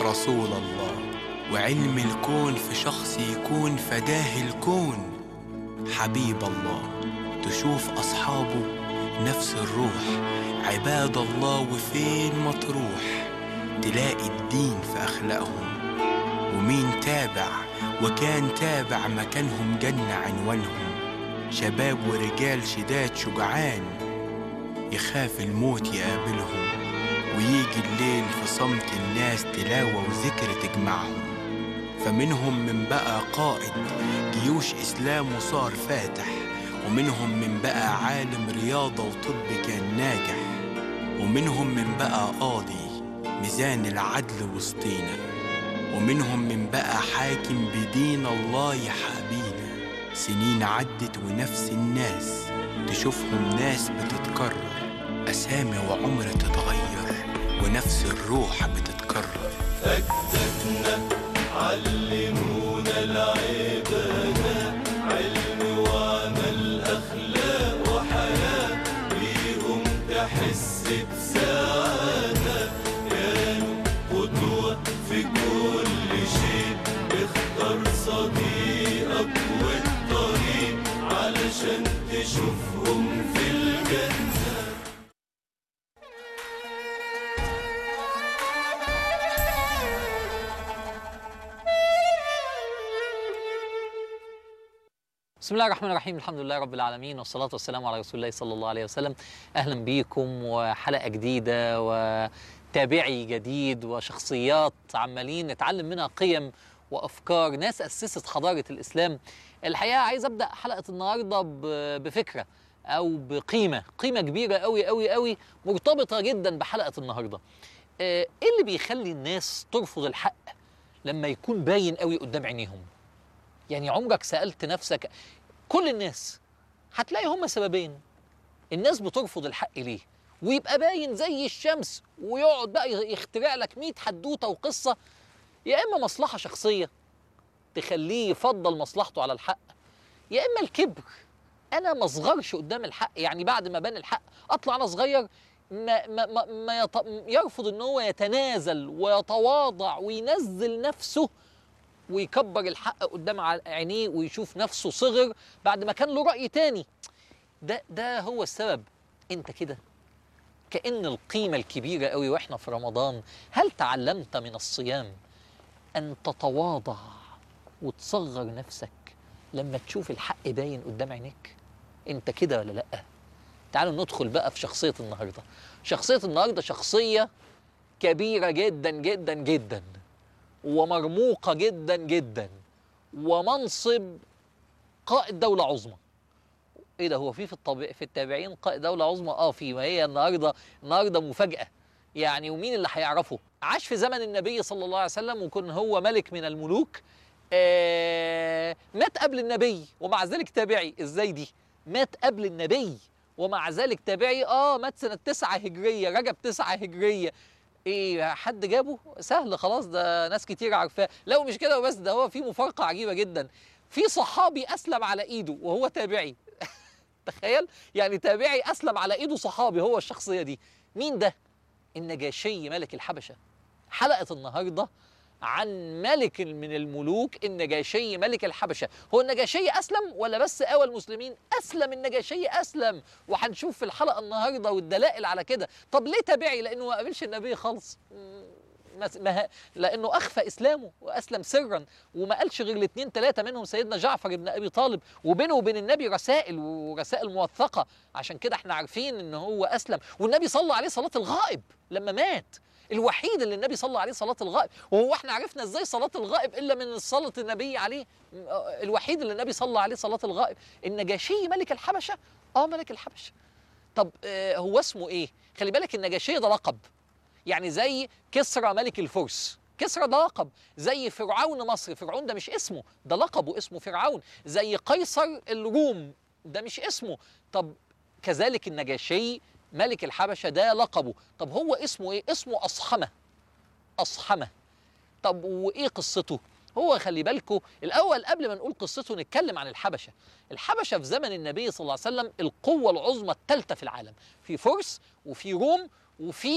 رسول الله وعلم الكون في شخص يكون فداه الكون حبيب الله تشوف أصحابه نفس الروح عباد الله وفين ما تروح تلاقي الدين في أخلاقهم ومين تابع وكان تابع مكانهم جنة عنوانهم شباب ورجال شداد شجعان يخاف الموت يقابلهم ويجي الليل في صمت الناس تلاوة وذكر تجمعهم فمنهم من بقى قائد جيوش إسلام وصار فاتح ومنهم من بقى عالم رياضة وطب كان ناجح ومنهم من بقى قاضي ميزان العدل وسطينا ومنهم من بقى حاكم بدين الله يحابينا سنين عدت ونفس الناس تشوفهم ناس بتتكرر أسامي وعمر تتغير ونفس الروح بتتكرر أجدادنا علمونا العبادة علم وعمل أخلاق وحياة بيهم تحس بسعادة كانوا قدوة في كل شيء اختار صديقك والطريق علشان تشوفهم في الجنة بسم الله الرحمن الرحيم الحمد لله رب العالمين والصلاة والسلام على رسول الله صلى الله عليه وسلم أهلا بيكم وحلقة جديدة وتابعي جديد وشخصيات عمالين نتعلم منها قيم وأفكار ناس أسست حضارة الإسلام الحقيقة عايز أبدأ حلقة النهاردة ب- بفكرة أو بقيمة قيمة كبيرة أوي أوي أوي مرتبطة جدا بحلقة النهاردة آه، إيه اللي بيخلي الناس ترفض الحق لما يكون باين قوي قدام عينيهم يعني عمرك سألت نفسك كل الناس هتلاقي هما سببين الناس بترفض الحق ليه ويبقى باين زي الشمس ويقعد بقى يخترع لك 100 حدوته وقصه يا اما مصلحه شخصيه تخليه يفضل مصلحته على الحق يا اما الكبر انا ما اصغرش قدام الحق يعني بعد ما بان الحق اطلع انا صغير ما ما ما, ما يط... يرفض ان هو يتنازل ويتواضع وينزل نفسه ويكبر الحق قدام ع- عينيه ويشوف نفسه صغر بعد ما كان له رأي تاني ده ده هو السبب انت كده كأن القيمة الكبيرة قوي واحنا في رمضان هل تعلمت من الصيام أن تتواضع وتصغر نفسك لما تشوف الحق باين قدام عينيك انت كده ولا لأ تعالوا ندخل بقى في شخصية النهاردة شخصية النهاردة شخصية كبيرة جدا جدا جدا ومرموقة جدا جدا ومنصب قائد دولة عظمى ايه ده هو في في الطبيعي في التابعين قائد دولة عظمى اه في ما هي النهارده النهارده مفاجأة يعني ومين اللي هيعرفه عاش في زمن النبي صلى الله عليه وسلم وكان هو ملك من الملوك آه مات قبل النبي ومع ذلك تابعي ازاي دي مات قبل النبي ومع ذلك تابعي اه مات سنة تسعة هجرية رجب تسعة هجرية ايه حد جابه سهل خلاص ده ناس كتير عارفاه لا ومش كده وبس ده هو في مفارقة عجيبة جدا في صحابي اسلم على ايده وهو تابعي تخيل يعني تابعي اسلم على ايده صحابي هو الشخصيه دي مين ده النجاشي ملك الحبشه حلقه النهارده عن ملك من الملوك النجاشي ملك الحبشه هو النجاشي اسلم ولا بس اوى المسلمين اسلم النجاشي اسلم وهنشوف في الحلقه النهارده والدلائل على كده طب ليه تابعي لانه ما قابلش النبي خالص مم، ما- ما لانه اخفى اسلامه واسلم سرا وما قالش غير الاثنين ثلاثه منهم سيدنا جعفر بن ابي طالب وبينه وبين النبي رسائل ورسائل موثقه عشان كده احنا عارفين ان هو اسلم والنبي صلى عليه صلاه الغائب لما مات الوحيد اللي النبي صلى عليه صلاه الغائب وهو احنا عرفنا ازاي صلاه الغائب الا من صلاه النبي عليه م- آه، الوحيد اللي النبي صلى عليه صلاه الغائب النجاشي ملك الحبشه اه ملك الحبشه طب آه هو اسمه ايه خلي بالك النجاشي ده لقب يعني زي كسرى ملك الفرس كسرى ده لقب زي فرعون مصر فرعون ده مش اسمه ده لقبه اسمه فرعون زي قيصر الروم ده مش اسمه طب كذلك النجاشي ملك الحبشة ده لقبه طب هو اسمه ايه اسمه أصحمة أصحمة طب وايه قصته هو خلي بالكوا الاول قبل ما نقول قصته نتكلم عن الحبشه الحبشه في زمن النبي صلى الله عليه وسلم القوه العظمى الثالثه في العالم في فرس وفي روم وفي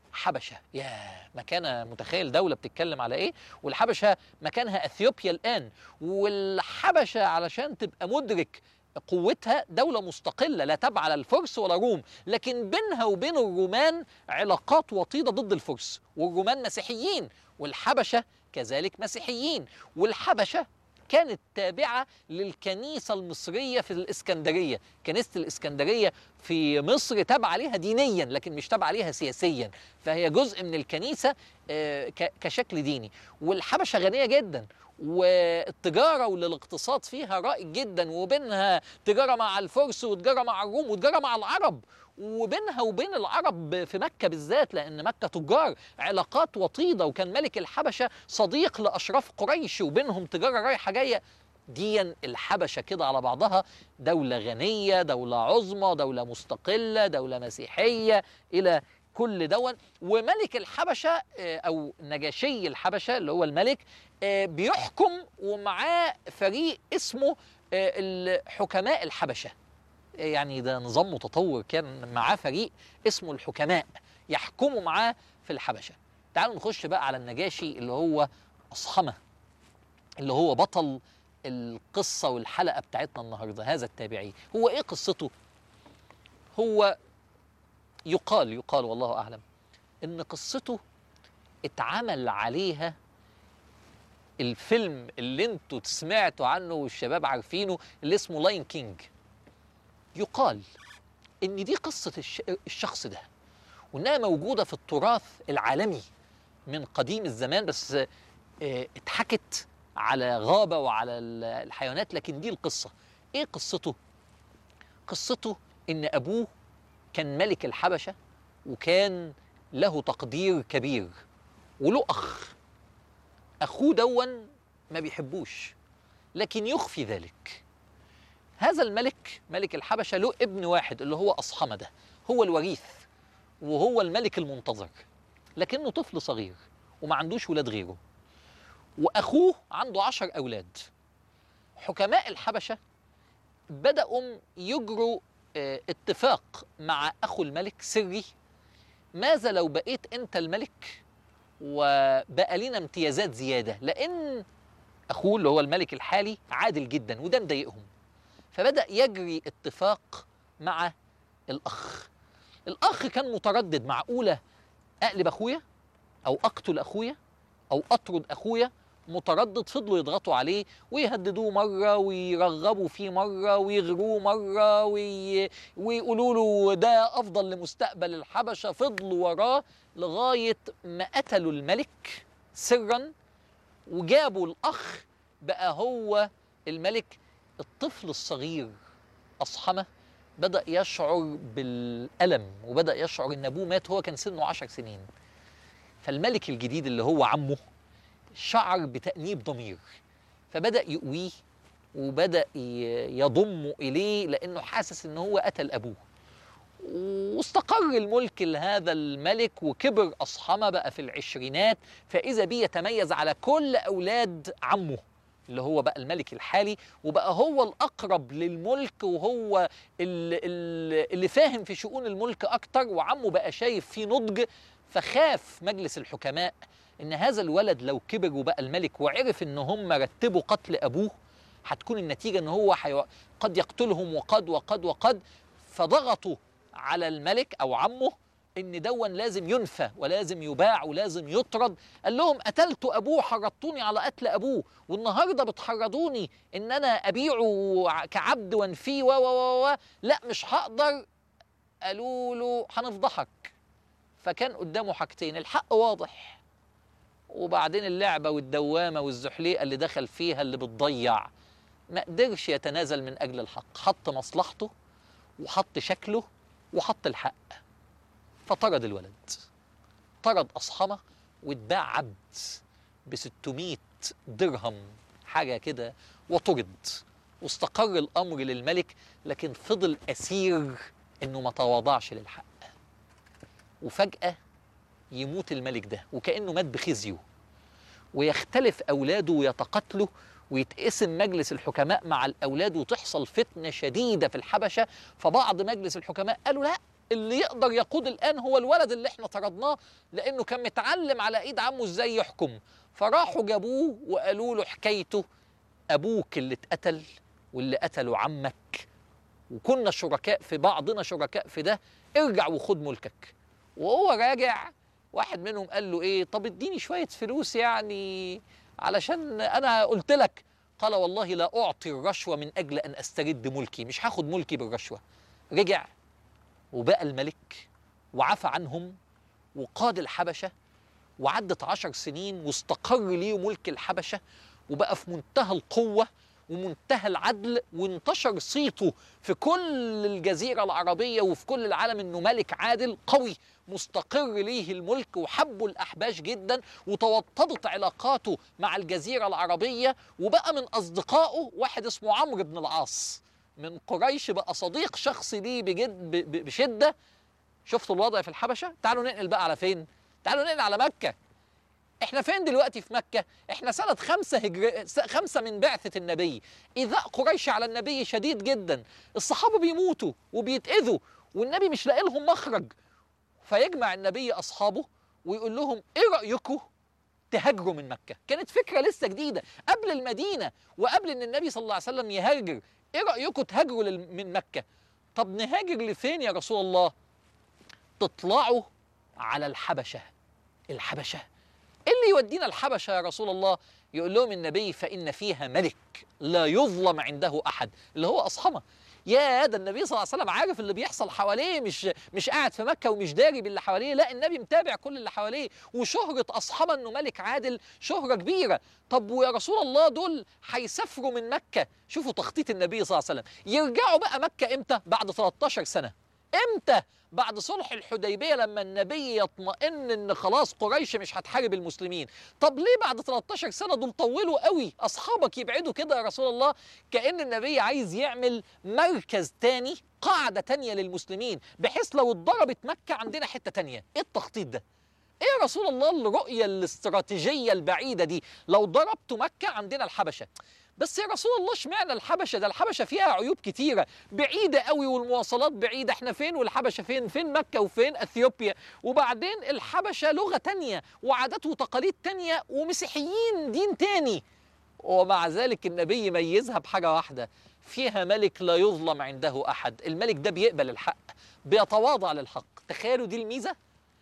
حبشه يا مكانه متخيل دوله بتتكلم على ايه والحبشه مكانها اثيوبيا الان والحبشه علشان تبقى مدرك قوتها دولة مستقلة لا تبع لا الفرس ولا روم لكن بينها وبين الرومان علاقات وطيدة ضد الفرس والرومان مسيحيين والحبشة كذلك مسيحيين والحبشة كانت تابعة للكنيسة المصرية في الإسكندرية كنيسة الإسكندرية في مصر تابعة ليها دينيا لكن مش تابعة ليها سياسيا فهي جزء من الكنيسة آه، ك- كشكل ديني والحبشة غنية جدا والتجارة والاقتصاد فيها رائج جدا وبينها تجارة مع الفرس وتجارة مع الروم وتجارة مع العرب وبينها وبين العرب في مكة بالذات لأن مكة تجار علاقات وطيدة وكان ملك الحبشة صديق لأشراف قريش وبينهم تجارة رايحة جاية ديا الحبشة كده على بعضها دولة غنية دولة عظمى دولة مستقلة دولة مسيحية إلى كل دون وملك الحبشة آه، أو نجاشي الحبشة اللي هو الملك آه، بيحكم ومعاه فريق اسمه آه، الحكماء الحبشة آه، يعني ده نظام متطور كان معاه فريق اسمه الحكماء يحكموا معاه في الحبشة تعالوا نخش بقى على النجاشي اللي هو أصحمة اللي هو بطل القصة والحلقة بتاعتنا النهاردة هذا التابعي هو إيه قصته؟ هو يقال يقال والله أعلم إن قصته اتعمل عليها الفيلم اللي انتوا سمعتوا عنه والشباب عارفينه اللي اسمه لاين كينج يقال ان دي قصة الش- الشخص ده وانها موجودة في التراث العالمي من قديم الزمان بس آه، اتحكت على غابة وعلى ال- الحيوانات لكن دي القصة ايه قصته قصته ان ابوه كان ملك الحبشة وكان له تقدير كبير وله اخ اخوه دون ما بيحبوش لكن يخفي ذلك هذا الملك ملك الحبشة له ابن واحد اللي هو أصحمة ده هو الوريث وهو الملك المنتظر لكنه طفل صغير وما عندوش ولاد غيره وأخوه عنده عشر أولاد حكماء الحبشة بدأوا يجروا آه، اتفاق مع أخو الملك سري ماذا لو بقيت أنت الملك وبقى لنا امتيازات زيادة لأن أخوه اللي هو الملك الحالي عادل جدا وده مضايقهم فبدأ يجري اتفاق مع الأخ الأخ كان متردد معقولة أقلب أخويا أو أقتل أخويا أو أطرد أخويا متردد فضلوا يضغطوا عليه ويهددوه مرة ويرغبوا فيه مرة ويغروه مرة وي... ويقولوا له ده أفضل لمستقبل الحبشة فضلوا وراه لغاية ما قتلوا الملك سرا وجابوا الأخ بقى هو الملك الطفل الصغير أصحمة بدأ يشعر بالألم وبدأ يشعر إن أبوه مات هو كان سنه عشر سنين فالملك الجديد اللي هو عمه شعر بتأنيب ضمير فبدأ يقويه وبدأ ي- يضمه إليه لأنه حاسس إن هو قتل أبوه واستقر الملك لهذا الملك وكبر أصحمة بقى في العشرينات فإذا بيه يتميز على كل أولاد عمه اللي هو بقى الملك الحالي وبقى هو الأقرب للملك وهو ال- ال- اللي فاهم في شؤون الملك أكتر وعمه بقى شايف فيه نضج فخاف مجلس الحكماء إن هذا الولد لو كبر وبقى الملك وعرف إن هم رتبوا قتل أبوه هتكون النتيجة إن هو حيو... قد يقتلهم وقد وقد وقد فضغطوا على الملك أو عمه إن دون لازم ينفى ولازم يباع ولازم يطرد قال لهم قتلت أبوه حرضتوني على قتل أبوه والنهارده بتحرضوني إن أنا أبيعه ع- كعبد وانفيه و و و و لا مش هقدر قالوا له هنفضحك فكان قدامه حاجتين الحق واضح وبعدين اللعبة والدوامة والزحليقة اللي دخل فيها اللي بتضيع ما قدرش يتنازل من أجل الحق حط مصلحته وحط شكله وحط الحق فطرد الولد طرد أصحمة واتباع عبد ب 600 درهم حاجة كده وطرد واستقر الأمر للملك لكن فضل أسير إنه ما تواضعش للحق وفجأة يموت الملك ده وكأنه مات بخزيه ويختلف أولاده ويتقاتلوا ويتقسم مجلس الحكماء مع الأولاد وتحصل فتنة شديدة في الحبشة فبعض مجلس الحكماء قالوا لا اللي يقدر يقود الان هو الولد اللي احنا طردناه لانه كان متعلم على ايد عمه ازاي يحكم فراحوا جابوه وقالوا له حكايته ابوك اللي اتقتل واللي قتلوا عمك وكنا شركاء في بعضنا شركاء في ده ارجع وخد ملكك وهو راجع واحد منهم قال له ايه طب اديني شويه فلوس يعني علشان انا قلت لك قال والله لا اعطي الرشوه من اجل ان استرد ملكي مش هاخد ملكي بالرشوه رجع وبقى الملك وعفى عنهم وقاد الحبشه وعدت عشر سنين واستقر ليه ملك الحبشه وبقى في منتهى القوه ومنتهى العدل وانتشر صيته في كل الجزيرة العربية وفي كل العالم انه ملك عادل قوي مستقر ليه الملك وحبه الأحباش جدا وتوطدت علاقاته مع الجزيرة العربية وبقى من أصدقائه واحد اسمه عمرو بن العاص من قريش بقى صديق شخصي ليه بجد ب- ب- بشدة شفتوا الوضع في الحبشة تعالوا ننقل بقى على فين تعالوا ننقل على مكة احنا فين دلوقتي في مكة؟ احنا سنة خمسة هجر... س- خمسة من بعثة النبي إيذاء قريش على النبي شديد جدا الصحابة بيموتوا وبيتأذوا والنبي مش لاقي لهم مخرج فيجمع النبي أصحابه ويقول لهم إيه رأيكم تهاجروا من مكة كانت فكرة لسه جديدة قبل المدينة وقبل أن النبي صلى الله عليه وسلم يهاجر إيه رأيكم تهاجروا لل- من مكة طب نهاجر لفين يا رسول الله تطلعوا على الحبشة الحبشة إيه اللي يودينا الحبشة يا رسول الله يقول لهم النبي فإن فيها ملك لا يظلم عنده أحد اللي هو أصحمة يا ده النبي صلى الله عليه وسلم عارف اللي بيحصل حواليه مش مش قاعد في مكة ومش داري باللي حواليه لا النبي متابع كل اللي حواليه وشهرة أصحمة إنه ملك عادل شهرة كبيرة طب ويا رسول الله دول هيسافروا من مكة شوفوا تخطيط النبي صلى الله عليه وسلم يرجعوا بقى مكة إمتى بعد 13 سنة امتى بعد صلح الحديبيه لما النبي يطمئن ان خلاص قريش مش هتحارب المسلمين طب ليه بعد 13 سنه دول طولوا قوي اصحابك يبعدوا كده يا رسول الله كان النبي عايز يعمل مركز تاني قاعده تانيه للمسلمين بحيث لو اتضربت مكه عندنا حته تانيه ايه التخطيط ده ايه يا رسول الله الرؤيه الاستراتيجيه البعيده دي لو ضربت مكه عندنا الحبشه بس يا رسول الله اشمعنى الحبشه ده الحبشه فيها عيوب كتيره بعيده قوي والمواصلات بعيده احنا فين والحبشه فين فين مكه وفين اثيوبيا وبعدين الحبشه لغه تانية وعادات وتقاليد تانية ومسيحيين دين تاني ومع ذلك النبي يميزها بحاجه واحده فيها ملك لا يظلم عنده احد الملك ده بيقبل الحق بيتواضع للحق تخيلوا دي الميزه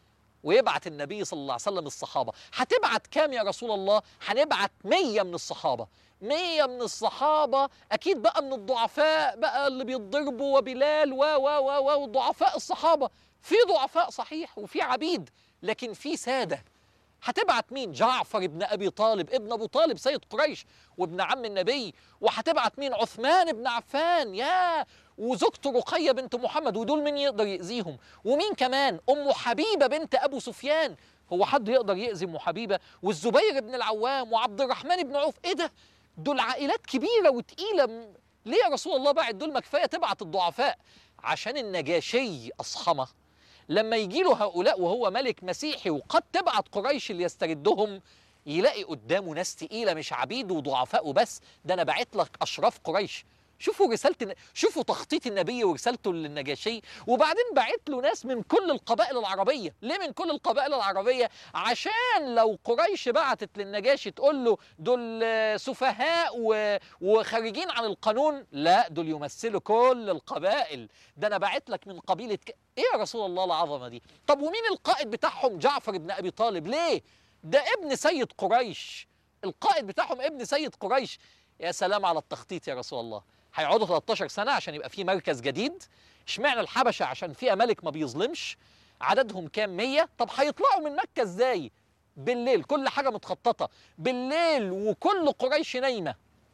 ويبعت النبي صلى الله عليه وسلم الصحابة هتبعت كام يا رسول الله هنبعت مية من الصحابة مية من الصحابة أكيد بقى من الضعفاء بقى اللي بيتضربوا وبلال و و و و وضعفاء الصحابة في ضعفاء صحيح وفي عبيد لكن في سادة هتبعت مين جعفر ابن أبي طالب ابن أبو طالب سيد قريش وابن عم النبي وهتبعت مين عثمان ابن عفان يا وزوجته رقية بنت محمد ودول مين يقدر يأذيهم ومين كمان أم حبيبة بنت أبو سفيان هو حد يقدر يأذي أم حبيبة والزبير بن العوام وعبد الرحمن بن عوف إيه ده دول عائلات كبيرة وتقيلة م- ليه يا رسول الله بعد دول ما كفاية تبعت الضعفاء عشان النجاشي أصحمه لما يجي له هؤلاء وهو ملك مسيحي وقد تبعت قريش اللي يستردهم يلاقي قدامه ناس تقيله مش عبيد وضعفاء وبس ده انا بعت لك اشراف قريش شوفوا رسالة الن- شوفوا تخطيط النبي ورسالته للنجاشي وبعدين بعت له ناس من كل القبائل العربية ليه من كل القبائل العربية عشان لو قريش بعتت للنجاشي تقول له دول آه، سفهاء و- وخارجين عن القانون لا دول يمثلوا كل القبائل ده انا بعت لك من قبيلة ك... ايه يا رسول الله العظمة دي طب ومين القائد بتاعهم جعفر بن ابي طالب ليه ده ابن سيد قريش القائد بتاعهم ابن سيد قريش يا سلام على التخطيط يا رسول الله هيقعدوا 13 سنة عشان يبقى في مركز جديد اشمعنى الحبشة عشان فيها ملك ما بيظلمش عددهم كام 100 طب هيطلعوا من مكة ازاي بالليل كل حاجة متخططة بالليل وكل قريش نايمة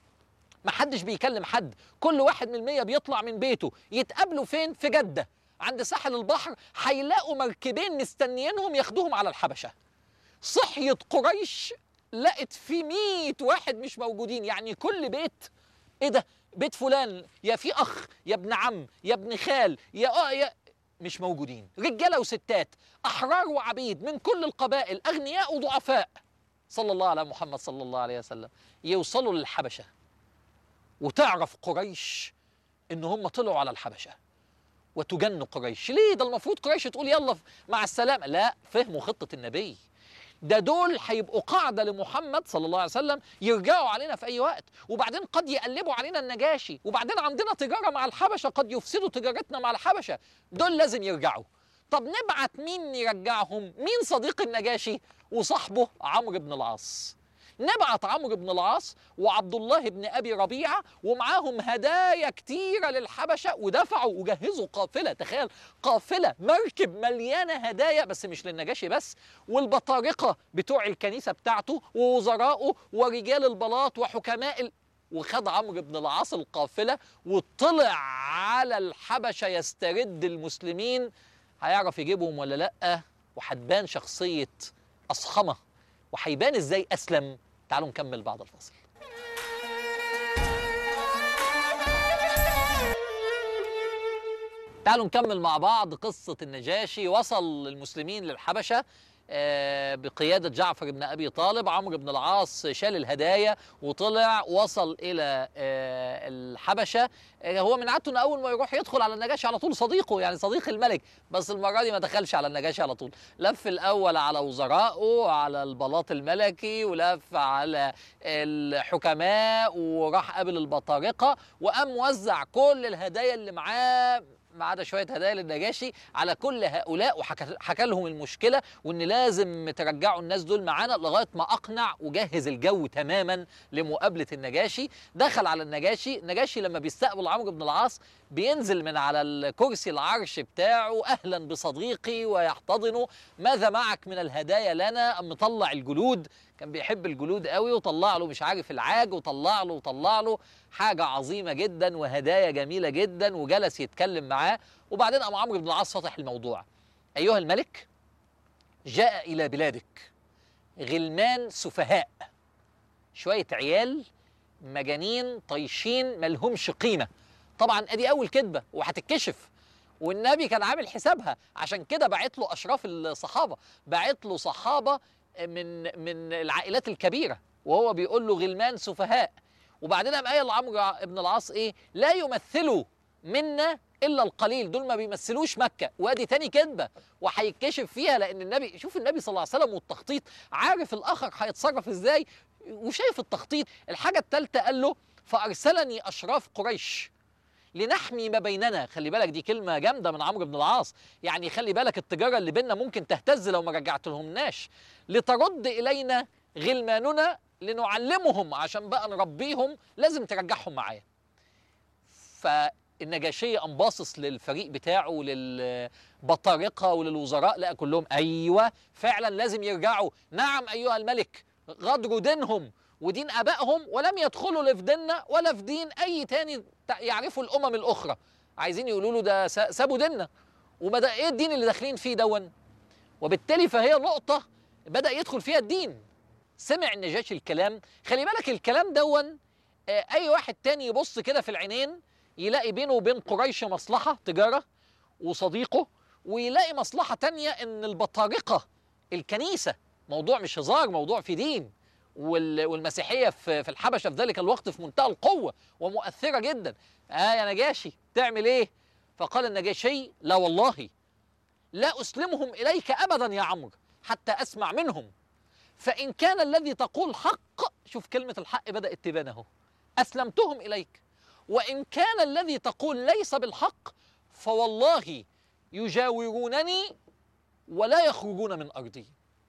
محدش بيكلم حد كل واحد من المية بيطلع من بيته يتقابلوا فين في جدة عند ساحل البحر هيلاقوا مركبين مستنيينهم ياخدوهم على الحبشة صحيت قريش لقت في مية واحد مش موجودين يعني كل بيت ايه ده بيت فلان يا في اخ يا ابن عم يا ابن خال يا اه يا مش موجودين رجاله وستات احرار وعبيد من كل القبائل اغنياء وضعفاء صلى الله على محمد صلى الله عليه وسلم يوصلوا للحبشه وتعرف قريش ان هم طلعوا على الحبشه وتجن قريش ليه ده المفروض قريش تقول يلا مع السلامة لا فهموا خطة النبي ده دول هيبقوا قاعدة لمحمد صلى الله عليه وسلم يرجعوا علينا في أي وقت وبعدين قد يقلبوا علينا النجاشي وبعدين عندنا تجارة مع الحبشة قد يفسدوا تجارتنا مع الحبشة دول لازم يرجعوا طب نبعت مين يرجعهم مين صديق النجاشي وصاحبه عمرو بن العاص نبعت عمرو بن العاص وعبد الله بن ابي ربيعه ومعاهم هدايا كتيره للحبشه ودفعوا وجهزوا قافله تخيل قافله مركب مليانه هدايا بس مش للنجاشي بس والبطارقه بتوع الكنيسه بتاعته ووزراءه ورجال البلاط وحكماء ال... وخد عمرو بن العاص القافله وطلع على الحبشه يسترد المسلمين هيعرف يجيبهم ولا لا وهتبان شخصيه اصخمه وهيبان ازاي اسلم تعالوا نكمل بعد الفاصل تعالوا نكمل مع بعض قصة النجاشي وصل المسلمين للحبشة آه، بقيادة جعفر بن أبي طالب عمرو بن العاص شال الهدايا وطلع وصل إلى آه، الحبشة آه، هو من عادته إن أول ما يروح يدخل على النجاشي على طول صديقه يعني صديق الملك بس المرة دي ما دخلش على النجاشي على طول لف الأول على وزرائه على البلاط الملكي ولف على الحكماء وراح قابل البطارقة وقام موزع كل الهدايا اللي معاه ما عدا شويه هدايا للنجاشي على كل هؤلاء وحكى لهم المشكله وان لازم ترجعوا الناس دول معانا لغايه ما اقنع وجهز الجو تماما لمقابله النجاشي دخل على النجاشي النجاشي لما بيستقبل عمرو بن العاص بينزل من على الكرسي العرش بتاعه اهلا بصديقي ويحتضنه ماذا معك من الهدايا لنا ام مطلع الجلود كان بيحب الجلود قوي وطلع له مش عارف العاج وطلع له وطلع له حاجه عظيمه جدا وهدايا جميله جدا وجلس يتكلم معاه وبعدين قام عمرو بن العاص فتح الموضوع ايها الملك جاء الى بلادك غلمان سفهاء شويه عيال مجانين طيشين ملهمش قيمه طبعا ادي اول كذبه وهتتكشف والنبي كان عامل حسابها عشان كده بعت له اشراف الصحابه بعت له صحابه من من العائلات الكبيره وهو بيقول له غلمان سفهاء وبعدين قام قايل لعمرو بن العاص ايه لا يمثلوا منا الا القليل دول ما بيمثلوش مكه وادي تاني كذبه وهيتكشف فيها لان النبي شوف النبي صلى الله عليه وسلم والتخطيط عارف الاخر هيتصرف ازاي وشايف التخطيط الحاجه الثالثه قال له فارسلني اشراف قريش لنحمي ما بيننا خلي بالك دي كلمة جامدة من عمرو بن العاص يعني خلي بالك التجارة اللي بيننا ممكن تهتز لو ما رجعت لهمناش لترد إلينا غلماننا لنعلمهم عشان بقى نربيهم لازم ترجعهم معايا فالنجاشية قام باصص للفريق بتاعه وللبطارقة وللوزراء لقى كلهم أيوة فعلا لازم يرجعوا نعم أيها الملك غدروا دينهم ودين ابائهم ولم يدخلوا لا في ديننا ولا في دين اي تاني يعرفوا الامم الاخرى عايزين يقولوا له ده سابوا ديننا وبدا ايه الدين اللي داخلين فيه دون وبالتالي فهي نقطه بدا يدخل فيها الدين سمع النجاشي الكلام خلي بالك الكلام دون آه اي واحد تاني يبص كده في العينين يلاقي بينه وبين قريش مصلحه تجاره وصديقه ويلاقي مصلحه تانية ان البطارقه الكنيسه موضوع مش هزار موضوع في دين والمسيحيه في الحبشه في ذلك الوقت في منتهى القوه ومؤثره جدا اه يا نجاشي تعمل ايه فقال النجاشي لا والله لا اسلمهم اليك ابدا يا عمرو حتى اسمع منهم فان كان الذي تقول حق شوف كلمه الحق بدات تبان اهو اسلمتهم اليك وان كان الذي تقول ليس بالحق فوالله يجاورونني ولا يخرجون من ارضي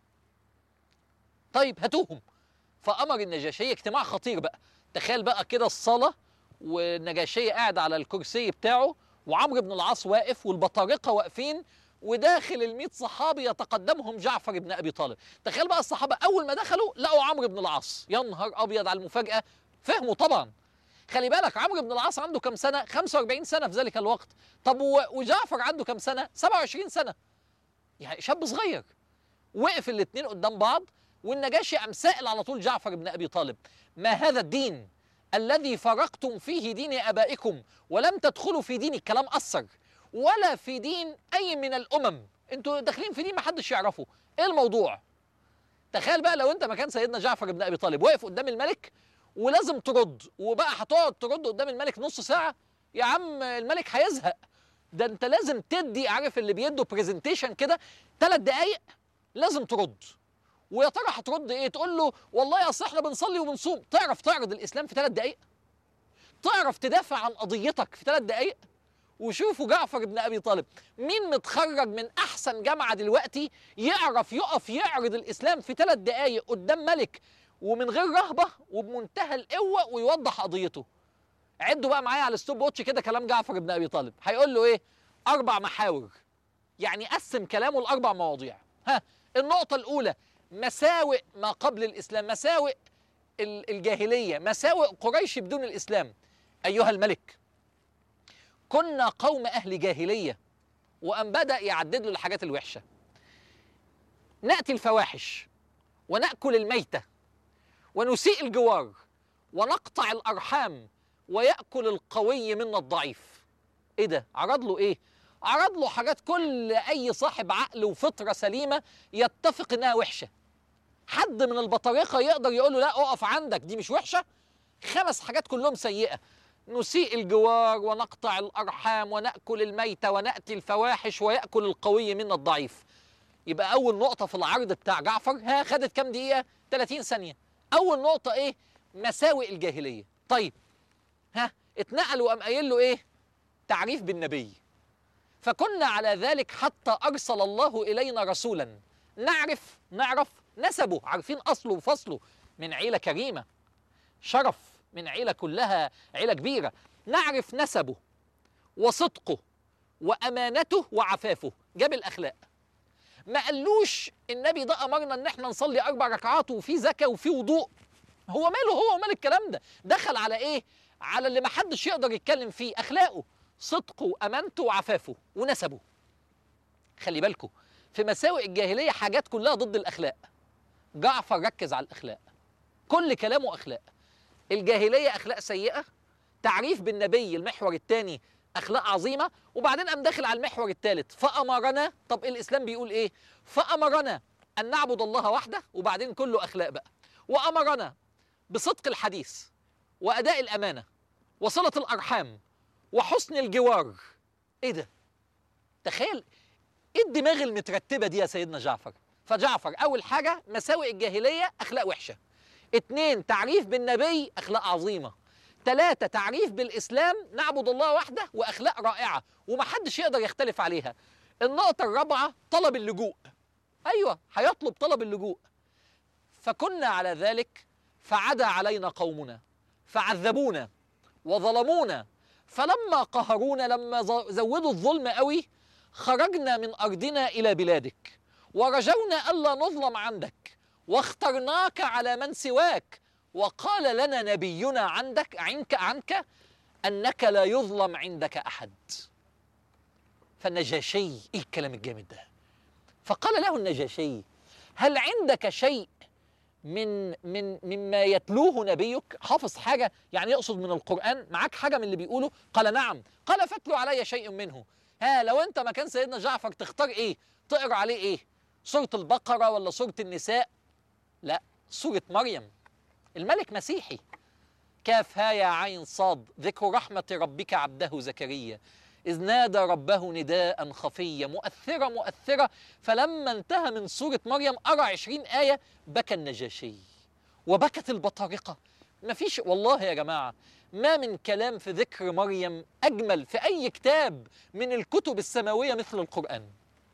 طيب هاتوهم فامر النجاشيه اجتماع خطير بقى تخيل بقى كده الصلاه والنجاشيه قاعد على الكرسي بتاعه وعمرو بن العاص واقف والبطارقه واقفين وداخل ال صحابي يتقدمهم جعفر بن ابي طالب تخيل بقى الصحابه اول ما دخلوا لقوا عمرو بن العاص يا نهار ابيض على المفاجاه فهموا طبعا خلي بالك عمرو بن العاص عنده كام سنه 45 سنه في ذلك الوقت طب وجعفر عنده كام سنه 27 سنه يعني شاب صغير وقف الاثنين قدام بعض والنجاشي قام سائل على طول جعفر بن ابي طالب ما هذا الدين الذي فرقتم فيه دين ابائكم ولم تدخلوا في دين الكلام اثر ولا في دين اي من الامم انتوا داخلين في دين ما حدش يعرفه ايه الموضوع تخيل بقى لو انت مكان سيدنا جعفر بن ابي طالب واقف قدام الملك ولازم ترد وبقى هتقعد ترد قدام الملك نص ساعه يا عم الملك هيزهق ده انت لازم تدي عارف اللي بيدوا برزنتيشن كده ثلاث دقايق لازم ترد ويا ترى هترد ايه تقول له والله اصل احنا بنصلي وبنصوم تعرف تعرض الاسلام في ثلاث دقايق تعرف تدافع عن قضيتك في ثلاث دقايق وشوفوا جعفر بن ابي طالب مين متخرج من احسن جامعه دلوقتي يعرف يقف يعرض الاسلام في ثلاث دقايق قدام ملك ومن غير رهبه وبمنتهى القوه ويوضح قضيته عدوا بقى معايا على الستوب واتش كده كلام جعفر بن ابي طالب هيقول له ايه اربع محاور يعني قسم كلامه لاربع مواضيع ها النقطه الاولى مساوئ ما قبل الاسلام مساوئ ال- الجاهليه مساوئ قريش بدون الاسلام ايها الملك كنا قوم اهل جاهليه وان بدا يعدد له الحاجات الوحشه ناتي الفواحش وناكل الميته ونسيء الجوار ونقطع الارحام وياكل القوي منا الضعيف ايه ده عرض له ايه عرض له حاجات كل اي صاحب عقل وفطره سليمه يتفق انها وحشه حد من البطارقه يقدر يقول له لا اقف عندك دي مش وحشه خمس حاجات كلهم سيئه نسيء الجوار ونقطع الارحام وناكل الميت وناتي الفواحش وياكل القوي منا الضعيف يبقى اول نقطه في العرض بتاع جعفر ها خدت كام دقيقه 30 ثانيه اول نقطه ايه مساوئ الجاهليه طيب ها اتنقل وقام قايل له ايه تعريف بالنبي فكنا على ذلك حتى ارسل الله الينا رسولا نعرف نعرف نسبه عارفين اصله وفصله من عيله كريمه شرف من عيله كلها عيله كبيره نعرف نسبه وصدقه وامانته وعفافه جاب الاخلاق ما قالوش النبي ده امرنا ان احنا نصلي اربع ركعات وفي زكاه وفي وضوء هو ماله هو ومال الكلام ده دخل على ايه على اللي ما حدش يقدر يتكلم فيه اخلاقه صدقه وامانته وعفافه ونسبه خلي بالكم في مساوئ الجاهليه حاجات كلها ضد الاخلاق جعفر ركز على الاخلاق كل كلامه اخلاق الجاهليه اخلاق سيئه تعريف بالنبي المحور الثاني اخلاق عظيمه وبعدين قام داخل على المحور الثالث فامرنا طب الاسلام بيقول ايه فامرنا ان نعبد الله وحده وبعدين كله اخلاق بقى وامرنا بصدق الحديث واداء الامانه وصله الارحام وحسن الجوار ايه ده تخيل ايه الدماغ المترتبه دي يا سيدنا جعفر فجعفر اول حاجه مساوئ الجاهليه اخلاق وحشه اتنين تعريف بالنبي اخلاق عظيمه ثلاثة تعريف بالإسلام نعبد الله وحده وأخلاق رائعة ومحدش يقدر يختلف عليها النقطة الرابعة طلب اللجوء أيوة هيطلب طلب اللجوء فكنا على ذلك فعدا علينا قومنا فعذبونا وظلمونا فلما قهرونا لما ز- زودوا الظلم قوي خرجنا من أرضنا إلى بلادك ورجونا ألا نظلم عندك واخترناك على من سواك وقال لنا نبينا عندك عنك عنك انك لا يظلم عندك احد فالنجاشي ايه الكلام الجامد ده فقال له النجاشي هل عندك شيء من من مما يتلوه نبيك حافظ حاجه يعني يقصد من القران معاك حاجه من اللي بيقوله قال نعم قال فاتلو علي شيء منه ها لو انت مكان سيدنا جعفر تختار ايه تقرا عليه ايه سوره البقره ولا سوره النساء لا سوره مريم الملك مسيحي كاف ها يا عين صاد ذكر رحمة ربك عبده زكريا إذ نادى ربه نداء خفيا مؤثرة مؤثرة فلما انتهى من سورة مريم أرى عشرين آية بكى النجاشي وبكت البطارقة ما فيش والله يا جماعة ما من كلام في ذكر مريم أجمل في أي كتاب من الكتب السماوية مثل القرآن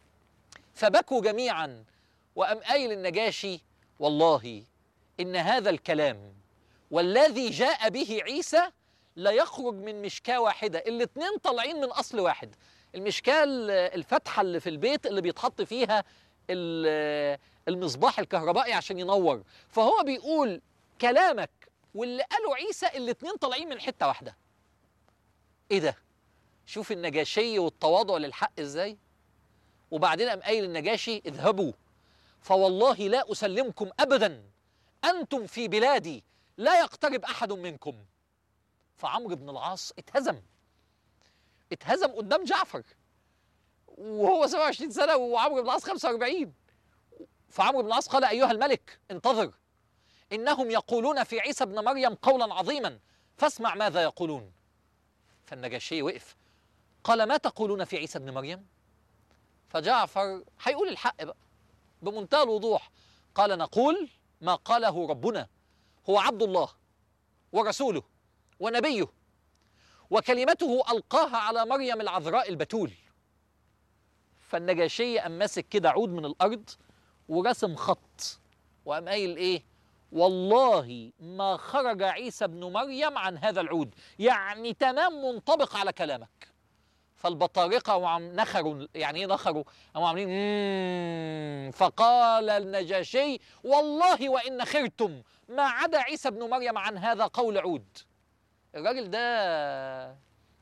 فبكوا جميعا وأم قايل النجاشي والله إن هذا الكلام والذي جاء به عيسى لا يخرج من مشكاة واحدة الاتنين طالعين من أصل واحد المشكاة ال- الفتحة اللي في البيت اللي بيتحط فيها ال- المصباح الكهربائي عشان ينور فهو بيقول كلامك واللي قاله عيسى الاتنين طالعين من حتة واحدة ايه ده شوف النجاشي والتواضع للحق ازاي وبعدين قام قايل النجاشي اذهبوا فوالله لا اسلمكم ابدا انتم في بلادي لا يقترب احد منكم فعمرو بن العاص اتهزم اتهزم قدام جعفر وهو 27 سنه وعمرو بن العاص 45 فعمرو بن العاص قال ايها الملك انتظر انهم يقولون في عيسى ابن مريم قولا عظيما فاسمع ماذا يقولون فالنجاشي وقف قال ما تقولون في عيسى ابن مريم فجعفر هيقول الحق بقى بمنتهى الوضوح قال نقول ما قاله ربنا هو عبد الله ورسوله ونبيه وكلمته ألقاها على مريم العذراء البتول فالنجاشي قام ماسك كده عود من الأرض ورسم خط وقام قايل إيه والله ما خرج عيسى ابن مريم عن هذا العود يعني تمام منطبق على كلامك فالبطارقة وعم نخروا يعني ايه نخروا؟ قاموا عاملين مم. فقال النجاشي والله وإن خرتم ما عدا عيسى ابن مريم عن هذا قول عود الراجل ده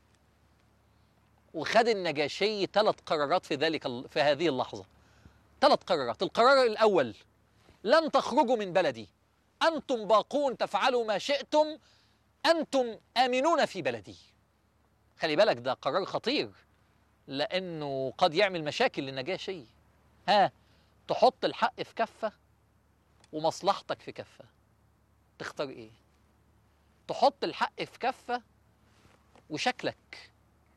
وخد النجاشي ثلاث قرارات في ذلك ال- في هذه اللحظة ثلاث قرارات القرار الأول لن تخرجوا من بلدي أنتم باقون تفعلوا ما شئتم أنتم آمنون في بلدي خلي بالك ده قرار خطير لأنه قد يعمل مشاكل للنجاشي ها تحط الحق في كفة ومصلحتك في كفة تختار ايه تحط الحق في كفة وشكلك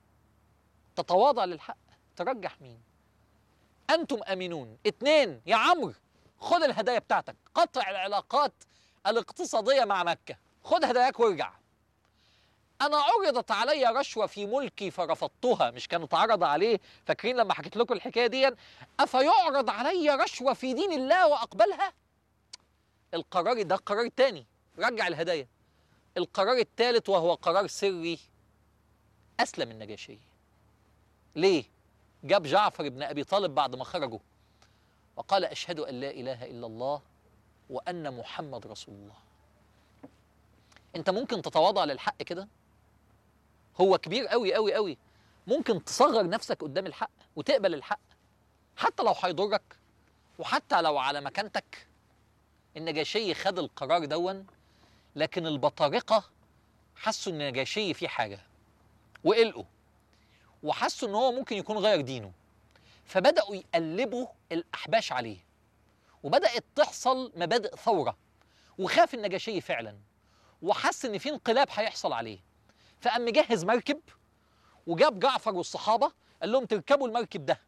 تتواضع للحق ترجح مين أنتم أمينون اتنين يا عمرو خد الهدايا بتاعتك قطع العلاقات الاقتصادية مع مكة خد هداياك وارجع أنا عرضت علي رشوة في ملكي فرفضتها مش كان اتعرض عليه فاكرين لما حكيت لكم الحكاية دي أفيعرض علي رشوة في دين الله وأقبلها القرار ده قرار تاني رجع الهدايا القرار الثالث وهو قرار سري أسلم النجاشي ليه؟ جاب جعفر بن أبي طالب بعد ما خرجوا وقال أشهد أن لا إله إلا الله وأن محمد رسول الله أنت ممكن تتواضع للحق كده هو كبير قوي قوي قوي ممكن تصغر نفسك قدام الحق وتقبل الحق حتى لو هيضرك وحتى لو على مكانتك النجاشي خد القرار دون لكن البطارقة حسوا ان النجاشي فيه حاجة وقلقوا وحسوا ان هو ممكن يكون غير دينه فبدأوا يقلبوا الأحباش عليه وبدأت تحصل مبادئ ثورة وخاف النجاشي فعلا وحس ان في انقلاب هيحصل عليه فقام مجهز مركب وجاب جعفر والصحابة قال لهم تركبوا المركب ده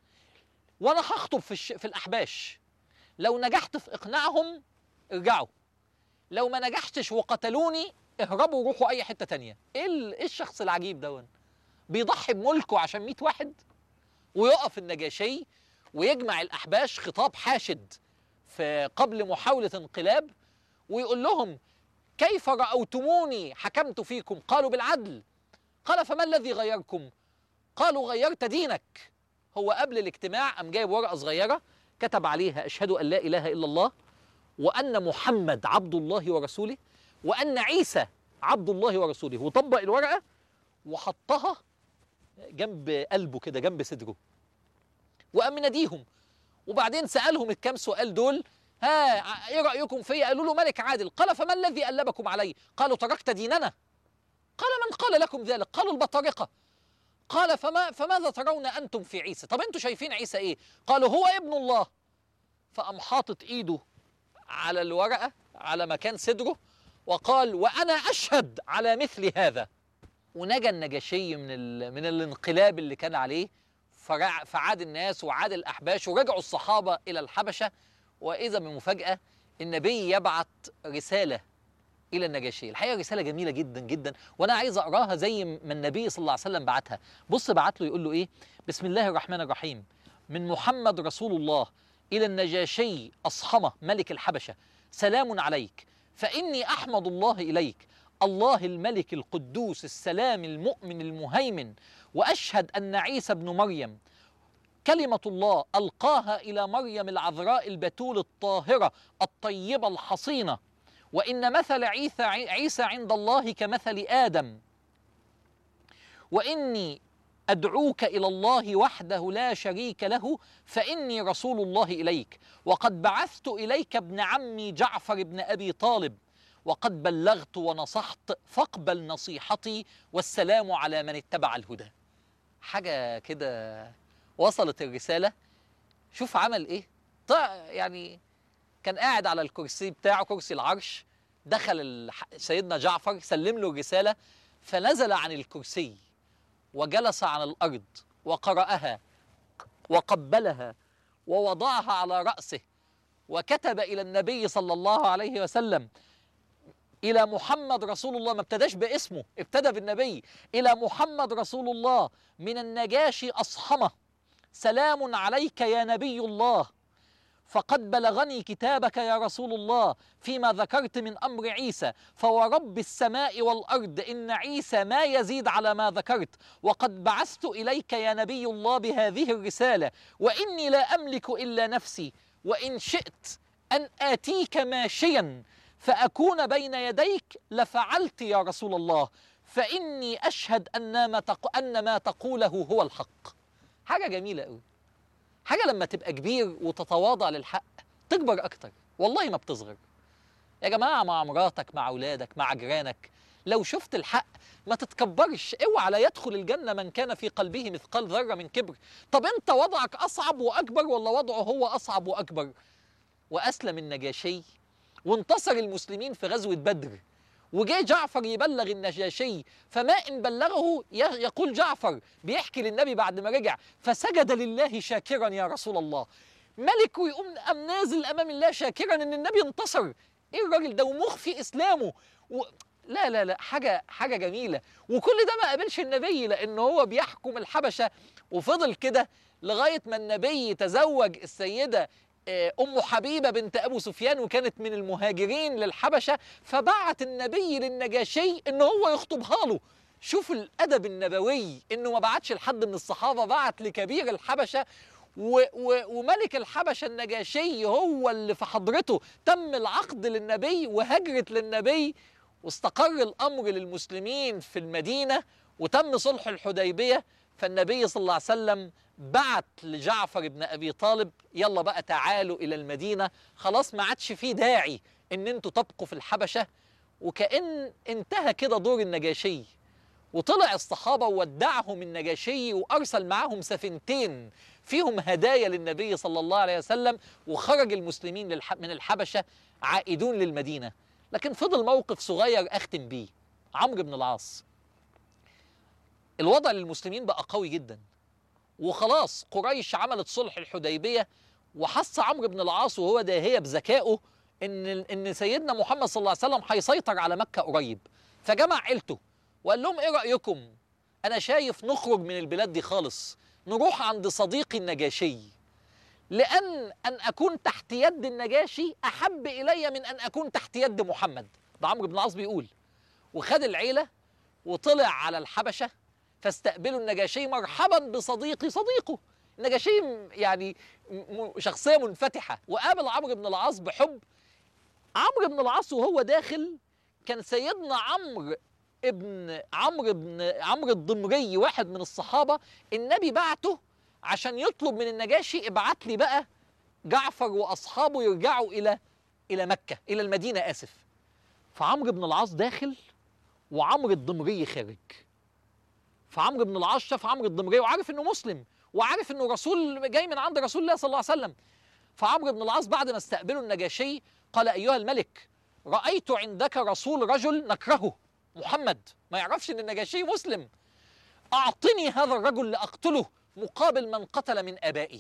وانا هخطب في, الش... في الأحباش لو نجحت في إقناعهم ارجعوا لو ما نجحتش وقتلوني اهربوا وروحوا أي حتة تانية إيه, ال... إيه الشخص العجيب دون بيضحي بملكه عشان 100 واحد ويقف النجاشي ويجمع الأحباش خطاب حاشد في قبل محاولة انقلاب ويقول لهم كيف رأوتموني حكمت فيكم قالوا بالعدل قال فما الذي غيركم قالوا غيرت دينك هو قبل الاجتماع قام جايب ورقة صغيرة كتب عليها أشهد أن لا إله إلا الله وأن محمد عبد الله ورسوله وأن عيسى عبد الله ورسوله وطبق الورقة وحطها جنب قلبه كده جنب صدره وقام مناديهم وبعدين سألهم الكام سؤال دول ها ايه رأيكم فيا قالوا له ملك عادل قال فما الذي ألبكم علي قالوا تركت ديننا قال من قال لكم ذلك قالوا البطارقة قال فما فماذا ترون أنتم في عيسى طب أنتم شايفين عيسى إيه قالوا هو ابن الله فقام حاطط إيده على الورقة على مكان صدره وقال وأنا أشهد على مثل هذا ونجا النجاشي من ال... من الانقلاب اللي كان عليه فرع... فعاد الناس وعاد الأحباش ورجعوا الصحابة إلى الحبشة وإذا بمفاجأة النبي يبعت رسالة إلى النجاشي الحقيقة رسالة جميلة جدا جدا وأنا عايز أقراها زي ما النبي صلى الله عليه وسلم بعتها بص بعت له يقول له إيه بسم الله الرحمن الرحيم من محمد رسول الله إلى النجاشي أصحمة ملك الحبشة سلام عليك فإني أحمد الله إليك الله الملك القدوس السلام المؤمن المهيمن وأشهد أن عيسى ابن مريم كلمة الله ألقاها إلى مريم العذراء البتول الطاهرة الطيبة الحصينة وإن مثل عيسى عيسى عند الله كمثل آدم وإني أدعوك إلى الله وحده لا شريك له فإني رسول الله إليك وقد بعثت إليك ابن عمي جعفر بن أبي طالب وقد بلغت ونصحت فاقبل نصيحتي والسلام على من اتبع الهدى حاجة كده وصلت الرسالة شوف عمل ايه طيب يعني كان قاعد على الكرسي بتاعه كرسي العرش دخل سيدنا جعفر سلم له الرسالة فنزل عن الكرسي وجلس على الارض وقراها وقبلها ووضعها على راسه وكتب الى النبي صلى الله عليه وسلم الى محمد رسول الله ما ابتداش باسمه ابتدى بالنبي الى محمد رسول الله من النجاشي اصحمه سلام عليك يا نبي الله فقد بلغني كتابك يا رسول الله فيما ذكرت من امر عيسى فورب السماء والارض ان عيسى ما يزيد على ما ذكرت وقد بعثت اليك يا نبي الله بهذه الرساله واني لا املك الا نفسي وان شئت ان اتيك ماشيا فاكون بين يديك لفعلت يا رسول الله فاني اشهد ان ما تق... ان ما تقوله هو الحق حاجه جميله قوي حاجه لما تبقى كبير وتتواضع للحق تكبر اكتر والله ما بتصغر يا جماعه مع مراتك مع اولادك مع جيرانك لو شفت الحق ما تتكبرش اوعى لا يدخل الجنه من كان في قلبه مثقال ذره من كبر طب انت وضعك اصعب واكبر ولا وضعه هو اصعب واكبر واسلم النجاشي وانتصر المسلمين في غزوه بدر وجاء جعفر يبلغ النجاشي فما ان بلغه ي- يقول جعفر بيحكي للنبي بعد ما رجع فسجد لله شاكرا يا رسول الله ملك ويقوم قام نازل امام الله شاكرا ان النبي انتصر ايه الراجل ده ومخفي اسلامه و... لا لا لا حاجه حاجه جميله وكل ده ما قابلش النبي لان هو بيحكم الحبشه وفضل كده لغايه ما النبي تزوج السيده آه، ام حبيبه بنت ابو سفيان وكانت من المهاجرين للحبشه فبعت النبي للنجاشي ان هو يخطبها له شوف الادب النبوي انه ما بعتش لحد من الصحابه بعت لكبير الحبشه و و وملك الحبشه النجاشي هو اللي في حضرته تم العقد للنبي وهجرت للنبي واستقر الامر للمسلمين في المدينه وتم صلح الحديبيه فالنبي صلى الله عليه وسلم بعت لجعفر بن ابي طالب يلا بقى تعالوا الى المدينه خلاص ما عادش فيه داعي ان انتوا تبقوا في الحبشه وكأن انتهى كده دور النجاشي وطلع الصحابة وودعهم النجاشي وأرسل معاهم سفينتين فيهم هدايا للنبي صلى الله عليه وسلم وخرج المسلمين للح- من الحبشة عائدون للمدينة لكن فضل موقف صغير أختم بيه عمرو بن العاص الوضع للمسلمين بقى قوي جدا وخلاص قريش عملت صلح الحديبية وحس عمرو بن العاص وهو داهية بذكائه ان ان سيدنا محمد صلى الله عليه وسلم هيسيطر على مكة قريب فجمع عيلته وقال لهم ايه رأيكم انا شايف نخرج من البلاد دي خالص نروح عند صديقي النجاشي لأن أن أكون تحت يد النجاشي أحب إلي من أن أكون تحت يد محمد ده عمرو بن العاص بيقول وخد العيلة وطلع على الحبشة فاستقبلوا النجاشي مرحبا بصديقي صديقه النجاشي م- يعني م- م- شخصية منفتحة وقابل عمرو بن العاص بحب عمرو بن العاص وهو داخل كان سيدنا عمرو ابن عمرو بن عمرو الضمري واحد من الصحابة النبي بعته عشان يطلب من النجاشي ابعت لي بقى جعفر واصحابه يرجعوا الى الى مكه الى المدينه اسف فعمرو بن العاص داخل وعمرو الضمري خارج فعمرو بن العاص شاف عمرو الضمري وعارف انه مسلم وعارف انه رسول جاي من عند رسول الله صلى الله عليه وسلم فعمرو بن العاص بعد ما استقبله النجاشي قال ايها الملك رايت عندك رسول رجل نكرهه محمد ما يعرفش ان النجاشي مسلم اعطني هذا الرجل لاقتله مقابل من قتل من ابائي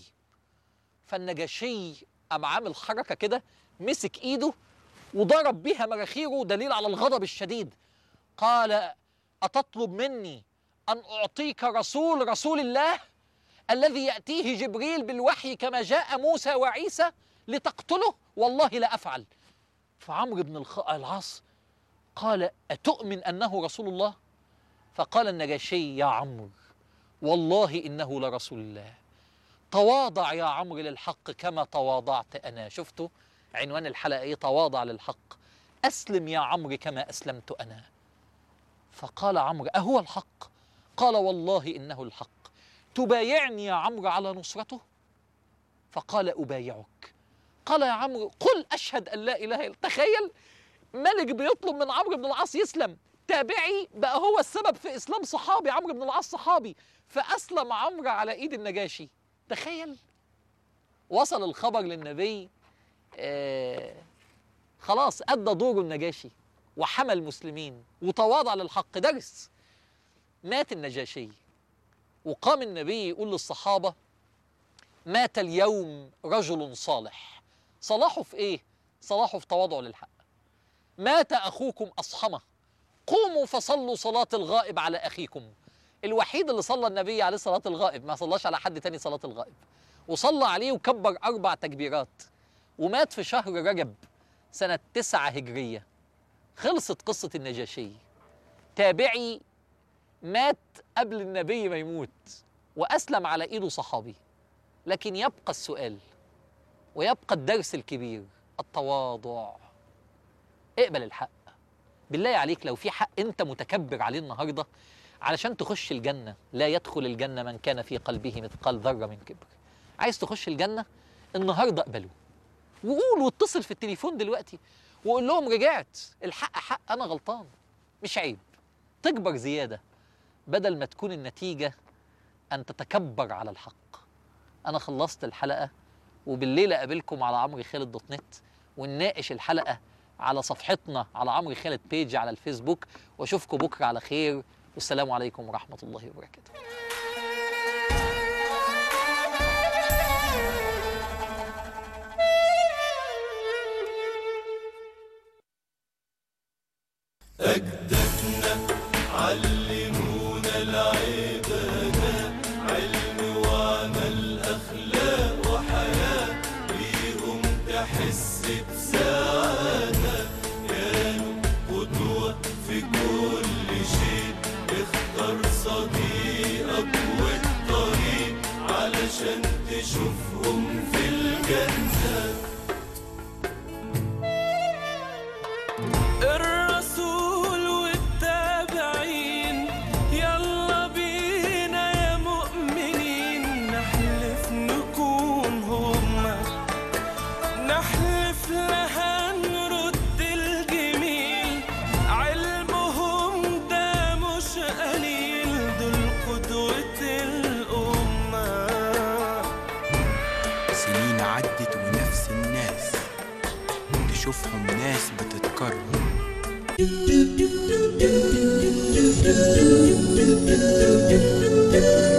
فالنجاشي قام عامل حركه كده مسك ايده وضرب بها مراخيره دليل على الغضب الشديد قال اتطلب مني ان اعطيك رسول رسول الله الذي ياتيه جبريل بالوحي كما جاء موسى وعيسى لتقتله والله لا افعل فعمرو بن الخ- العاص قال اتؤمن انه رسول الله فقال النجاشي يا عمرو والله انه لرسول الله تواضع يا عمرو للحق كما تواضعت انا شفتوا عنوان الحلقه ايه تواضع للحق اسلم يا عمرو كما اسلمت انا فقال عمرو اهو الحق قال والله انه الحق تبايعني يا عمرو على نصرته فقال ابايعك قال يا عمرو قل اشهد ان لا اله الا تخيل ملك بيطلب من عمرو بن العاص يسلم تابعي بقى هو السبب في اسلام صحابي عمرو بن العاص صحابي فاسلم عمرو على ايد النجاشي تخيل وصل الخبر للنبي آه خلاص ادى دوره النجاشي وحمى المسلمين وتواضع للحق درس مات النجاشي وقام النبي يقول للصحابة مات اليوم رجل صالح صلاحه في ايه؟ صلاحه في تواضعه للحق مات أخوكم أصحمه قوموا فصلوا صلاة الغائب على أخيكم الوحيد اللي صلى النبي عليه صلاة الغائب ما صلاش على حد تاني صلاة الغائب وصلى عليه وكبر أربع تكبيرات ومات في شهر رجب سنة تسعة هجرية خلصت قصة النجاشي تابعي مات قبل النبي ما يموت وأسلم على إيده صحابي لكن يبقى السؤال ويبقى الدرس الكبير التواضع اقبل الحق بالله عليك لو في حق انت متكبر عليه النهارده علشان تخش الجنه لا يدخل الجنه من كان في قلبه مثقال ذره من كبر عايز تخش الجنه النهارده اقبله وقول واتصل في التليفون دلوقتي وقول لهم رجعت الحق حق انا غلطان مش عيب تكبر زياده بدل ما تكون النتيجه ان تتكبر على الحق انا خلصت الحلقه وبالليل اقابلكم على عمرو خالد دوت نت ونناقش الحلقه على صفحتنا على عمرو خالد بيج على الفيسبوك واشوفكم بكره على خير والسلام عليكم ورحمه الله وبركاته أجدادنا علمونا العبادة علم وعمل أخلاق وحياة بيهم تحس بسعادة كانوا قدوة في كل شيء اختار صديقك والطريق علشان تشوفهم في الجنة الرسول والتابعين يلا بينا يا مؤمنين نحلف نكون هما نحلف لها نرد الجميل علمهم ده مش قليل دول قدوة الأمة سنين عدت ونفس الناس تشوفهم ناس بتتكرر Thank you.